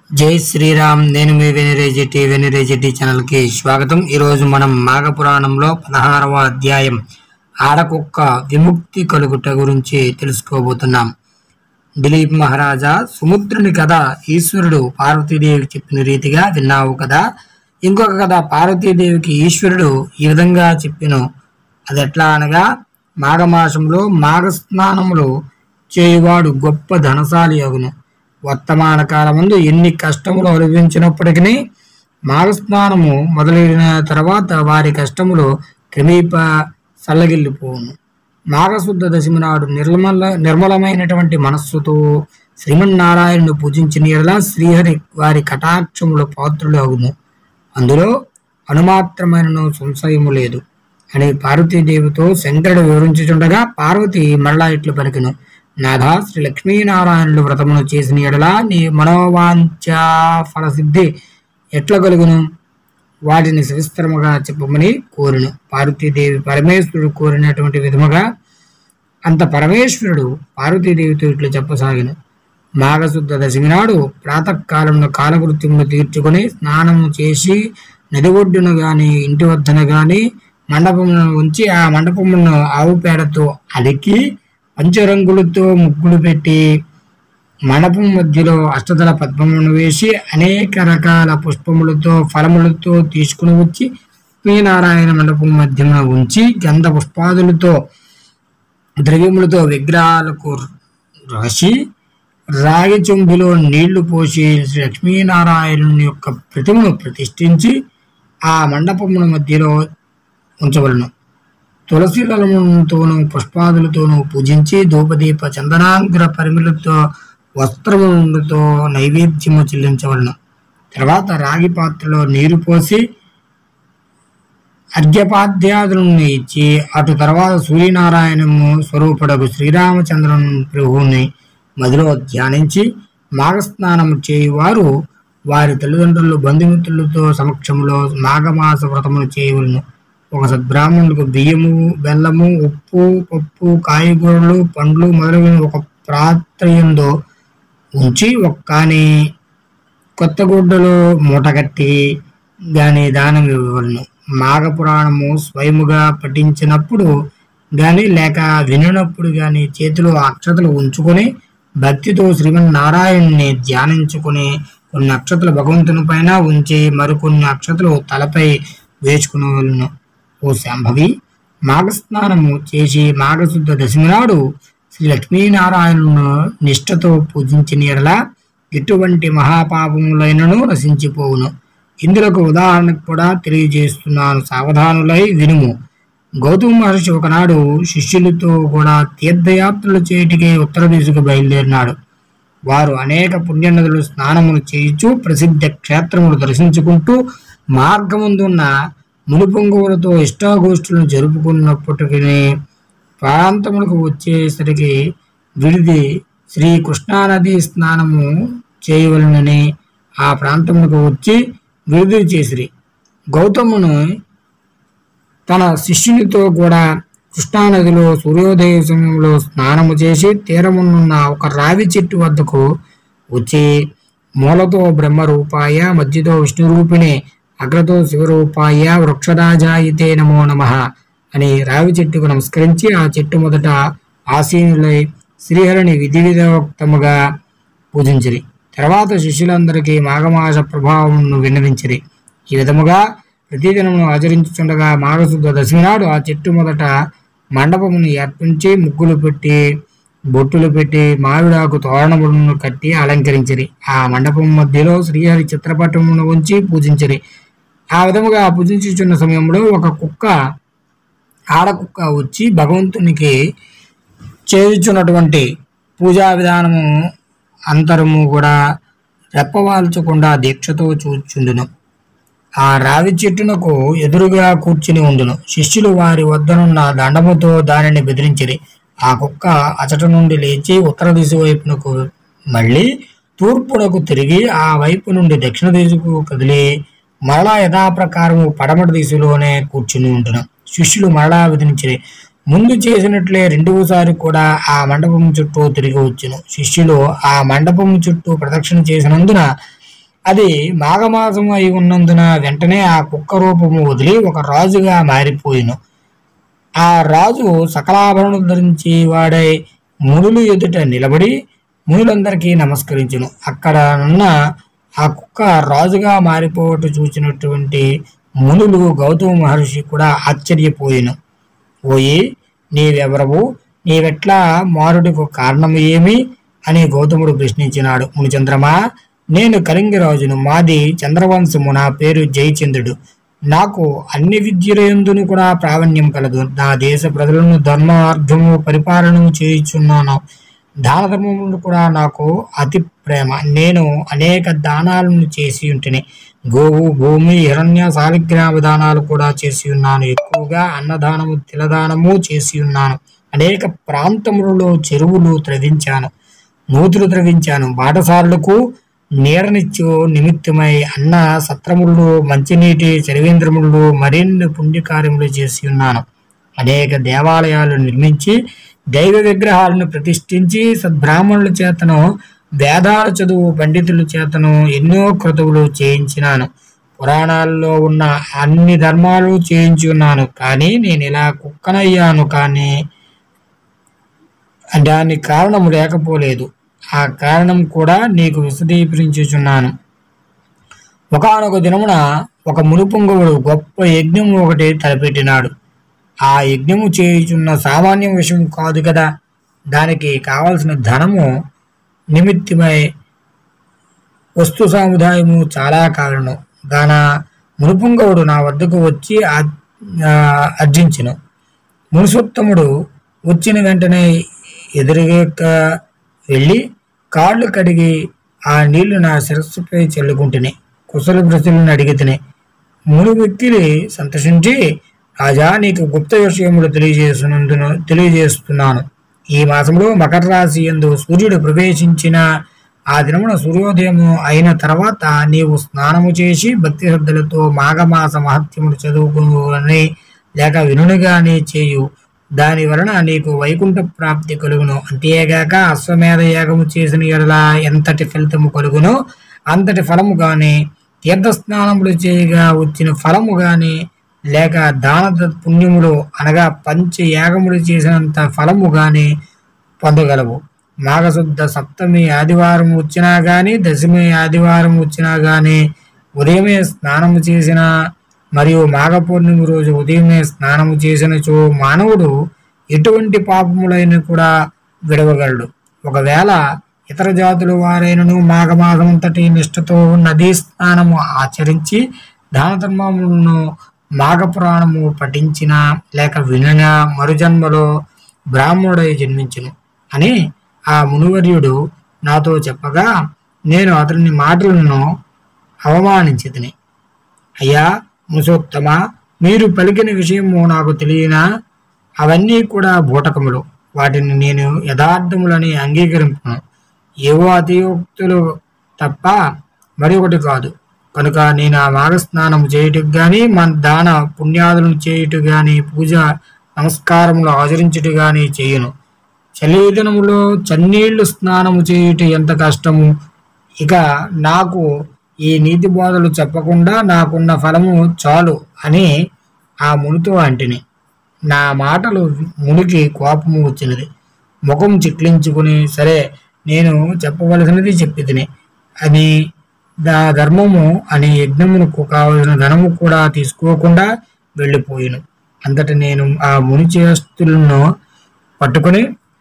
జై శ్రీరామ్ నేను మీ వెనిరేజెట్టి వెనిరేజెట్టి ఛానల్కి స్వాగతం ఈరోజు మనం మాఘ పురాణంలో పదహారవ అధ్యాయం ఆడకుక్క విముక్తి కలుగుట గురించి తెలుసుకోబోతున్నాం దిలీప్ మహారాజా సముద్రుని కథ ఈశ్వరుడు పార్వతీదేవికి చెప్పిన రీతిగా విన్నావు కదా ఇంకొక కథ పార్వతీదేవికి ఈశ్వరుడు ఈ విధంగా చెప్పిను అది ఎట్లా అనగా మాఘమాసంలో మాఘ స్నానములు చేయువాడు గొప్ప ధనశాలి అగును వర్తమాన కాలమందు ఎన్ని కష్టములు అనుభవించినప్పటికీ మాఘస్నానము మొదలైన తర్వాత వారి కష్టములు క్రమేప సల్లగిల్లిపోవును మాఘశుద్ధ దశమి నాడు నిర్మల నిర్మలమైనటువంటి మనస్సుతో శ్రీమన్నారాయణుని పూజించిన ఎడల శ్రీహరి వారి కటాక్షముల పాత్రులు అగును అందులో అనుమాత్రమైన సంశయము లేదు అని పార్వతీదేవితో శంకరుడు వివరించుచుండగా పార్వతి మరలా ఇట్లు పలికెను నాథ శ్రీ లక్ష్మీనారాయణులు వ్రతమును చేసిన ఎడల నీ మనోవాంఛ ఫలసిద్ధి ఎట్ల కలుగును వాటిని సవిస్తరముగా చెప్పమని కోరును పార్వతీదేవి పరమేశ్వరుడు కోరినటువంటి విధముగా అంత పరమేశ్వరుడు పార్వతీదేవితో ఇట్లు చెప్పసాగిను మాఘశుద్ధ దశమి నాడు ప్రాతకాలంలో కాలకృత్యములు తీర్చుకొని స్నానము చేసి నది ఒడ్డున గాని ఇంటి వద్దన గాని మండపమును ఉంచి ఆ మండపమును ఆవు పేడతో అలికి పంచరంగులతో ముగ్గులు పెట్టి మండపం మధ్యలో అష్టదళ పద్మమును వేసి అనేక రకాల పుష్పములతో ఫలములతో తీసుకుని వచ్చి లక్ష్మీనారాయణ మండపం మధ్యన ఉంచి గంధ పుష్పాదులతో ద్రవ్యములతో విగ్రహాలకు రాసి రాగి చెంబులో నీళ్లు పోసి శ్రీ లక్ష్మీనారాయణుని యొక్క ప్రతిమను ప్రతిష్ఠించి ఆ మండపముల మధ్యలో ఉంచవలను తులసి దళములతోనూ పుష్పాదులతోనూ పూజించి ధూపదీప చందనాగ్ర పరిమిలతో వస్త్రములతో నైవేద్యము చెల్లించవలను తర్వాత రాగి పాత్రలో నీరు పోసి అర్ఘ్యపాద్యాదులను ఇచ్చి అటు తర్వాత సూర్యనారాయణము స్వరూపుడకు శ్రీరామచంద్రుని ప్రభువుని మదిలో ధ్యానించి మాఘస్నానం చేయువారు వారి తల్లిదండ్రులు బంధుమిత్రులతో సమక్షంలో మాఘమాస వ్రతమును చేయవలను ఒక సద్బ్రాహ్మణులకు బియ్యము బెల్లము ఉప్పు పప్పు కాయగూరలు పండ్లు మొదలైన ఒక ప్రాత్రయంలో ఉంచి ఒక కానీ కొత్త గుడ్డలో మూటగట్టి దాని దానం ఇవ్వవలను మాఘ పురాణము స్వయముగా పఠించినప్పుడు గాని లేక వినినప్పుడు గాని చేతిలో అక్షతలు ఉంచుకొని భక్తితో శ్రీమన్నారాయణ్ణి ధ్యానించుకుని కొన్ని అక్షతలు భగవంతుని పైన ఉంచి మరికొన్ని అక్షతలు తలపై వేసుకునవలను ఓ శాంభవి మాఘస్నానము చేసి మాఘశుద్ధ దశమి నాడు శ్రీ లక్ష్మీనారాయణును నిష్ఠతో పూజించిన ఎడల ఎటువంటి మహాపాపములైనను నశించిపోవును ఇందులకు ఉదాహరణకు కూడా తెలియజేస్తున్నాను సావధానులై వినుము గౌతమ మహర్షి ఒకనాడు శిష్యులతో కూడా తీర్థయాత్రలు చేయటికే ఉత్తర దిశకు బయలుదేరినాడు వారు అనేక పుణ్యనదులు స్నానములు చేయించు ప్రసిద్ధ క్షేత్రములు దర్శించుకుంటూ మార్గముందున్న మునిపొంగువులతో ఇష్టాగోష్ఠులను జరుపుకున్నప్పటికీ ప్రాంతములకు వచ్చేసరికి విడిది శ్రీ కృష్ణానది స్నానము చేయవలనని ఆ ప్రాంతములకు వచ్చి విడుదల చేసిరి గౌతమును తన శిష్యునితో కూడా కృష్ణానదిలో సూర్యోదయ సమయంలో స్నానము చేసి తీరమునున్న ఒక రావి చెట్టు వద్దకు వచ్చి మూలతో బ్రహ్మరూపాయ మధ్యతో విష్ణురూపిణి అగ్రతో శివరూపాయ వృక్షరాజాయితే నమో నమ అని రావి చెట్టుకు నమస్కరించి ఆ చెట్టు మొదట ఆసీనులై శ్రీహరిని విధి విధోక్తముగా పూజించిరి తర్వాత శిష్యులందరికీ మాఘమాస ప్రభావమును విన్నవించిరి ఈ విధముగా ప్రతిదినమును ఆచరించుచుండగా మాఘశుద్ధ దశమి నాడు ఆ చెట్టు మొదట మండపమును ఏర్పించి ముగ్గులు పెట్టి బొట్టులు పెట్టి మామిడాకు తోరణములను కట్టి అలంకరించిరి ఆ మండపం మధ్యలో శ్రీహరి చిత్రపటమును ఉంచి పూజించిరి ఆ విధముగా పూజించుచున్న సమయంలో ఒక కుక్క ఆడకుక్క వచ్చి భగవంతునికి చేయుచున్నటువంటి పూజా విధానము అంతరము కూడా రెప్పవాల్చకుండా దీక్షతో చూచుండును ఆ రావి చెట్టునకు ఎదురుగా కూర్చుని ఉండును శిష్యులు వారి వద్దనున్న దండముతో దానిని బెదిరించిరి ఆ కుక్క అచట నుండి లేచి ఉత్తర దిశ వైపునకు మళ్ళీ తూర్పునకు తిరిగి ఆ వైపు నుండి దక్షిణ దిశకు కదిలి మరలా యథాప్రకారము పడమటి దిశలోనే కూర్చుని ఉంటును శిష్యులు మరలా విధించిరి ముందు చేసినట్లే రెండవసారి కూడా ఆ మండపం చుట్టూ తిరిగి వచ్చును శిష్యులు ఆ మండపం చుట్టూ ప్రదక్షిణ చేసినందున అది మాఘమాసం అయి ఉన్నందున వెంటనే ఆ కుక్క రూపము వదిలి ఒక రాజుగా మారిపోయిను ఆ రాజు సకలాభరణం ధరించి వాడై మునులు ఎదుట నిలబడి మునులందరికీ నమస్కరించును అక్కడ ఉన్న ఆ కుక్క రాజుగా మారిపోవట చూసినటువంటి మునులు గౌతమ మహర్షి కూడా ఆశ్చర్యపోయిను ఓయి నీవెవరవు నీవెట్లా మారుడికు కారణం ఏమి అని గౌతముడు ప్రశ్నించినాడు మునిచంద్రమా నేను కళింగరాజును మాది చంద్రవంశము నా పేరు జయచంద్రుడు నాకు అన్ని విద్యలందును కూడా ప్రావీణ్యం కలదు నా దేశ ప్రజలను ధర్మార్థము పరిపాలన చేయుచున్నాను దాన ధర్మములు కూడా నాకు అతి ప్రేమ నేను అనేక దానాలను చేసి ఉంటిని గోవు భూమి హిరణ్య సాలిగ్రామ దానాలు కూడా చేసి ఉన్నాను ఎక్కువగా అన్నదానము తిలదానము చేసి ఉన్నాను అనేక ప్రాంతములలో చెరువులు త్రవించాను నూతులు త్రవించాను బాటసారులకు నీడనిచ్చు నిమిత్తమై అన్న సత్రములు మంచినీటి చరివేంద్రములు మరిన్ని పుణ్యకార్యములు చేసి ఉన్నాను అనేక దేవాలయాలు నిర్మించి దైవ విగ్రహాలను ప్రతిష్ఠించి సద్బ్రాహ్మణుల చేతను వేదాల చదువు పండితుల చేతను ఎన్నో క్రతువులు చేయించినాను పురాణాల్లో ఉన్న అన్ని ధర్మాలు చేయించి ఉన్నాను కానీ నేను ఇలా కుక్కనయ్యాను కానీ దానికి కారణం లేకపోలేదు ఆ కారణం కూడా నీకు విశదీకరించుచున్నాను ఒకనొక దినమున ఒక మునుపుంగవుడు గొప్ప యజ్ఞం ఒకటి తలపెట్టినాడు ఆ యజ్ఞము చేయుచున్న సామాన్య విషయం కాదు కదా దానికి కావలసిన ధనము నిమిత్తమై వస్తు సముదాయము చాలా కారణం గాన మునుపుంగవుడు నా వద్దకు వచ్చి ఆ- ఆ, అర్జించెను మునుసోత్తముడు వచ్చిన వెంటనే ఎదురుగా వెళ్ళి కాళ్ళు కడిగి ఆ నీళ్లు నా శిరస్సుపై చల్లుకుంటుని కుశల ప్రశ్నలను అడిగి తిని మును వ్యక్తిని సంతోషించి రాజా నీకు గుప్త విషయములు తెలియజేస్తున్నందున తెలియజేస్తున్నాను ఈ మాసంలో మకర రాశి యందు సూర్యుడు ప్రవేశించిన ఆ దినమున సూర్యోదయము అయిన తర్వాత నీవు స్నానము చేసి భక్తి శ్రద్ధలతో మాఘమాస మహత్యములు చదువుకుని లేక వినుగాని చేయు దాని వలన నీకు వైకుంఠ ప్రాప్తి కలుగును అంతేగాక అశ్వమేధ యాగము చేసిన ఎడల ఎంతటి ఫలితము కలుగునో అంతటి ఫలము గాని తీర్థస్నానములు చేయగా వచ్చిన ఫలము గాని లేక దాన ద- పుణ్యములు అనగా పంచ యాగములు చేసినంత ఫలము గాని పొందగలవు మాఘశుద్ధ సప్తమి ఆదివారం వచ్చినా గాని దశమి ఆదివారం వచ్చినా గాని ఉదయమే స్నానము చేసిన మరియు మాఘ పౌర్ణమి రోజు ఉదయమే స్నానము చేసినచో మానవుడు ఎటువంటి పాపములైన కూడా విడవగలడు ఒకవేళ ఇతర జాతుల వారైనను మాఘమాసమంతటి నిష్ఠతో నదీ స్నానము ఆచరించి దాన ధర్మములను మాఘ పురాణము పఠించిన లేక వినిన మరుజన్మలో బ్రాహ్మణుడై జన్మించును అని ఆ మునివర్యుడు నాతో చెప్పగా నేను అతని మాటలను అవమానించితిని అయ్యా ముసోత్తమ మీరు పలికిన విషయము నాకు తెలియనా అవన్నీ కూడా బూటకములు వాటిని నేను యథార్థములని అంగీకరింపను ఏవో అతియోక్తులు తప్ప మరి ఒకటి కాదు కనుక నేను ఆ మాఘ స్నానం చేయుటకు గాని మన దాన పుణ్యాదులను చేయుట గాని పూజ నమస్కారములు ఆచరించుట గాని చేయను చలిదినములో చన్నీళ్లు స్నానము చేయుట ఎంత కష్టము ఇక నాకు ఈ నీతి బోధలు చెప్పకుండా నాకున్న ఫలము చాలు అని ఆ మునితో అంటిని నా మాటలు మునికి కోపము వచ్చినది ముఖం చిట్లించుకుని సరే నేను చెప్పవలసినది చెప్పి తిని అని దా ధర్మము అని యజ్ఞమునకు కావలసిన ధనము కూడా తీసుకోకుండా వెళ్ళిపోయాను అంతటి నేను ఆ ముని చేస్తులను పట్టుకొని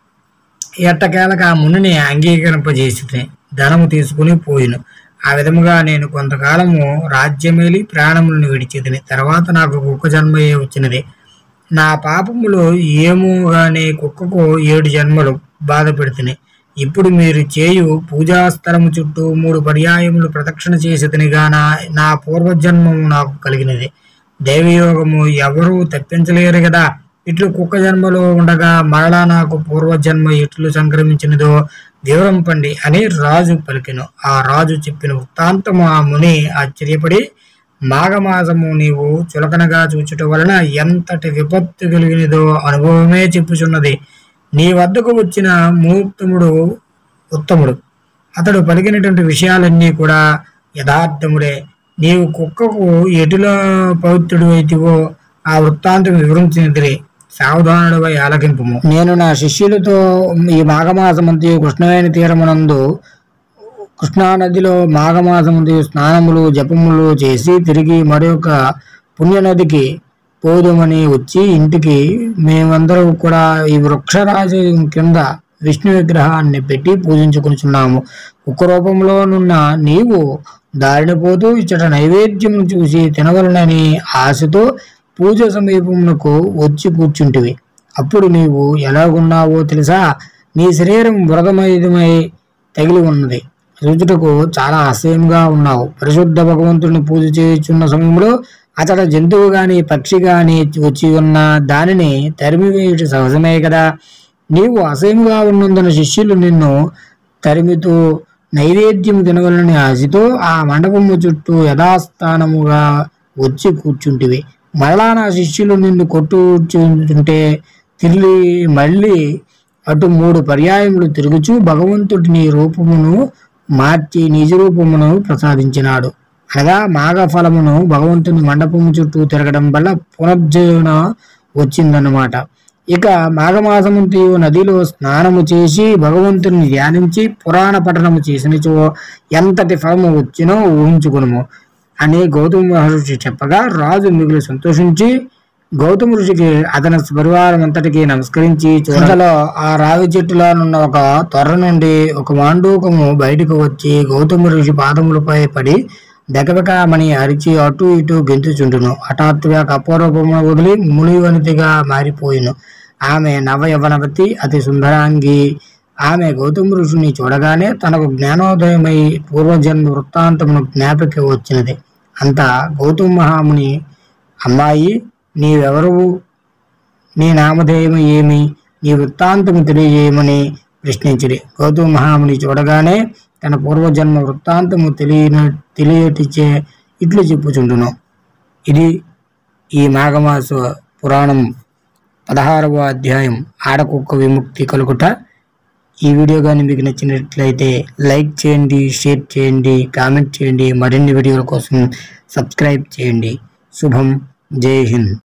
ఎట్టకేలకు ఆ మునిని అంగీకరింపజేసి ధనము తీసుకుని పోయిను ఆ విధముగా నేను కొంతకాలము రాజ్యమేలి ప్రాణములను విడిచితిని తర్వాత నాకు కుక్క జన్మయే వచ్చినది నా పాపములు ఏమో గాని కుక్కకు ఏడు జన్మలు బాధ పెడుతున్నాయి ఇప్పుడు మీరు చేయు పూజాస్థలము చుట్టూ మూడు పర్యాయములు ప్రదక్షిణ చేసి గాన నా పూర్వజన్మము నాకు కలిగినది దైవయోగము ఎవరూ తప్పించలేరు కదా ఇట్లు కుక్క జన్మలో ఉండగా మరలా నాకు పూర్వజన్మ ఎట్లు సంక్రమించినదో వివరం పండి అని రాజు పలికెను ఆ రాజు చెప్పిన వృత్తాంతము ఆ ముని ఆశ్చర్యపడి మాఘమాసము నీవు చులకనగా చూచుట వలన ఎంతటి విపత్తు కలిగినదో అనుభవమే చెప్పుచున్నది నీ వద్దకు వచ్చిన ముహూర్తముడు ఉత్తముడు అతడు పలికినటువంటి విషయాలన్నీ కూడా యథార్థముడే నీవు కుక్కకు ఎటుల పవిత్రుడు అయితివో ఆ వృత్తాంతం వివరించినదిరే సావధానుడిపై ఆలకింపుము నేను నా శిష్యులతో ఈ మాఘమాసమంతి కృష్ణవేణి తీరమునందు కృష్ణానదిలో మాఘమాసముందు స్నానములు జపములు చేసి తిరిగి మరొక పుణ్యనదికి పోదుమని వచ్చి ఇంటికి మేమందరం కూడా ఈ వృక్షరాజు కింద విష్ణు విగ్రహాన్ని పెట్టి పూజించుకుంటున్నాము ఒక రూపంలోనున్న నీవు దారిన పోతూ ఇచ్చట నైవేద్యం చూసి తినవలనని ఆశతో పూజ సమీపమునకు వచ్చి కూర్చుంటివి అప్పుడు నీవు ఎలాగున్నావో తెలుసా నీ శరీరం వరదమయమై తగిలి ఉన్నది చూచుటకు చాలా అసహ్యంగా ఉన్నావు పరిశుద్ధ భగవంతుడిని పూజ చేయుచున్న సమయంలో అతడ జంతువు గాని పక్షి గాని వచ్చి ఉన్న దానిని తరిమివేయుట సహజమే కదా నీవు అసహ్యంగా ఉన్నందున శిష్యులు నిన్ను తరిమితూ నైవేద్యం తినవలని ఆశతో ఆ మండపము చుట్టూ యథాస్థానముగా వచ్చి కూర్చుంటివి మరలా నా శిష్యులు నిన్ను కొట్టుచుంటుంటే తిరిగి మళ్ళీ అటు మూడు పర్యాయములు తిరుగుచూ భగవంతుడి నీ రూపమును మార్చి నిజ రూపమును ప్రసాదించినాడు అనగా మాఘ ఫలమును భగవంతుని మండపము చుట్టూ తిరగడం వల్ల పునర్జీవన వచ్చిందన్నమాట ఇక మాఘమాసముంతి నదిలో స్నానము చేసి భగవంతుని ధ్యానించి పురాణ పఠనము చేసినచో ఎంతటి ఫలము వచ్చినో ఊహించుకునము అని గౌతమ మహర్షి చెప్పగా రాజు మిగులు సంతోషించి గౌతమ ఋషికి అతని పరివారం అంతటికి నమస్కరించి చూడలో ఆ రావి చెట్టులోనున్న ఒక తొర్ర నుండి ఒక మాండూకము బయటకు వచ్చి గౌతమ ఋషి పాదములపై పడి దెకబెకమని అరిచి అటు ఇటు గెంతుచుండును హఠాత్తుగా కపూరూపమును వదిలి మునివనితిగా మారిపోయిను ఆమె నవ యవనవతి అతి సుందరాంగి ఆమె గౌతమ ఋషిని చూడగానే తనకు జ్ఞానోదయమై పూర్వజన్మ వృత్తాంతమును జ్ఞాపకి వచ్చినది అంతా గౌతమ మహాముని అమ్మాయి నీవెవరువు నీ నామధేయము ఏమి నీ వృత్తాంతము తెలియజేయమని ప్రశ్నించిరి గౌతమ మహాముని చూడగానే తన పూర్వజన్మ వృత్తాంతము తెలియన తెలియటిచ్చే ఇట్లు చెప్పుచుండును ఇది ఈ మాఘమాస పురాణం పదహారవ అధ్యాయం ఆడకుక్క విముక్తి కలుగుట ఈ వీడియో కానీ మీకు నచ్చినట్లయితే లైక్ చేయండి షేర్ చేయండి కామెంట్ చేయండి మరిన్ని వీడియోల కోసం సబ్స్క్రైబ్ చేయండి శుభం జై హింద్